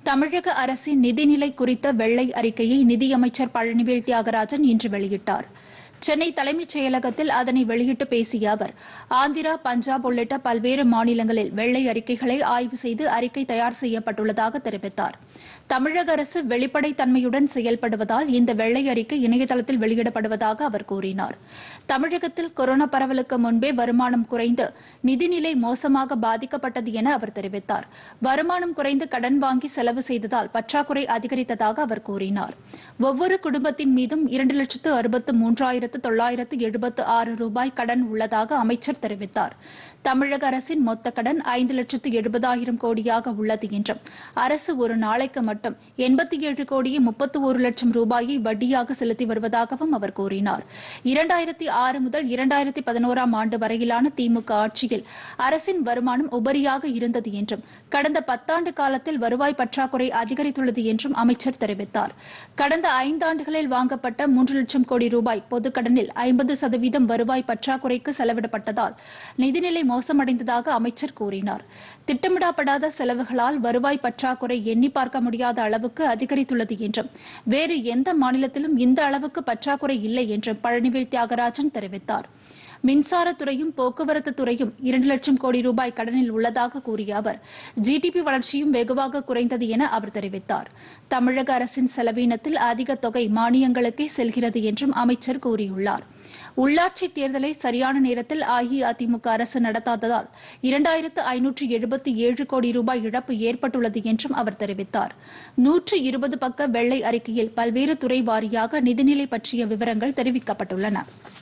தமிழக அரசின் நிதிநிலை குறித்த வெள்ளை அறிக்கையை நிதியமைச்சர் பழனிவேல் தியாகராஜன் இன்று வெளியிட்டார் சென்னை தலைமைச் செயலகத்தில் அதனை வெளியிட்டு பேசிய அவர் ஆந்திரா பஞ்சாப் உள்ளிட்ட பல்வேறு மாநிலங்களில் வெள்ளை அறிக்கைகளை ஆய்வு செய்து அறிக்கை தயார் செய்யப்பட்டுள்ளதாக தெரிவித்தார் தமிழக அரசு வெளிப்படைத்தன்மையுடன் செயல்படுவதால் இந்த வெள்ளை அறிக்கை இணையதளத்தில் வெளியிடப்படுவதாக அவர் கூறினார் தமிழகத்தில் கொரோனா பரவலுக்கு முன்பே வருமானம் குறைந்து நிதிநிலை மோசமாக பாதிக்கப்பட்டது என அவர் தெரிவித்தார் வருமானம் குறைந்து கடன் வாங்கி செலவு செய்ததால் பற்றாக்குறை அதிகரித்ததாக அவர் கூறினார் ஒவ்வொரு குடும்பத்தின் மீதும் இரண்டு லட்சத்து அறுபத்து மூன்றாயிரத்து தொள்ளாயிரத்து எழுபத்து ஆறு ரூபாய் கடன் உள்ளதாக அமைச்சர் தெரிவித்தார் தமிழக அரசின் மொத்த கடன் ஐந்து லட்சத்து எழுபதாயிரம் கோடியாக உள்ளது என்றும் அரசு ஒரு நாளைக்கு மட்டும் எண்பத்தி ஏழு கோடியே முப்பத்து ஒரு லட்சம் ரூபாயை வட்டியாக செலுத்தி வருவதாகவும் அவர் கூறினார் இரண்டாயிரத்தி ஆறு முதல் இரண்டாயிரத்தி பதினோராம் ஆண்டு வரையிலான திமுக ஆட்சியில் அரசின் வருமானம் உபரியாக இருந்தது என்றும் கடந்த பத்தாண்டு காலத்தில் வருவாய் பற்றாக்குறை அதிகரித்துள்ளது என்றும் அமைச்சர் தெரிவித்தார் கடந்த ஐந்தாண்டுகளில் வாங்கப்பட்ட மூன்று லட்சம் கோடி ரூபாய் பொதுக்கடனில் ஐம்பது சதவீதம் வருவாய் பற்றாக்குறைக்கு செலவிடப்பட்டதால் நிதிநிலை மோசமடைந்ததாக அமைச்சர் கூறினார் திட்டமிடப்படாத செலவுகளால் வருவாய் பற்றாக்குறை எண்ணி பார்க்க முடியாத அளவுக்கு அதிகரித்துள்ளது என்றும் வேறு எந்த மாநிலத்திலும் இந்த அளவுக்கு பற்றாக்குறை இல்லை என்றும் பழனிவேல் தியாகராஜன் தெரிவித்தார் மின்சாரத்துறையும் போக்குவரத்து துறையும் இரண்டு லட்சம் கோடி ரூபாய் கடனில் உள்ளதாக கூறிய அவர் ஜிடிபி வளர்ச்சியும் வெகுவாக குறைந்தது என அவர் தெரிவித்தார் தமிழக அரசின் செலவீனத்தில் அதிக தொகை மானியங்களுக்கே செல்கிறது என்றும் அமைச்சர் கூறியுள்ளார் உள்ளாட்சி தேர்தலை சரியான நேரத்தில் அஇஅதிமுக அரசு நடத்தாததால் இரண்டாயிரத்து ஐநூற்று எழுபத்தி ஏழு கோடி ரூபாய் இழப்பு ஏற்பட்டுள்ளது என்றும் அவர் தெரிவித்தார் நூற்று இருபது பக்க வெள்ளை அறிக்கையில் பல்வேறு துறை வாரியாக நிதிநிலை பற்றிய விவரங்கள் தெரிவிக்கப்பட்டுள்ளன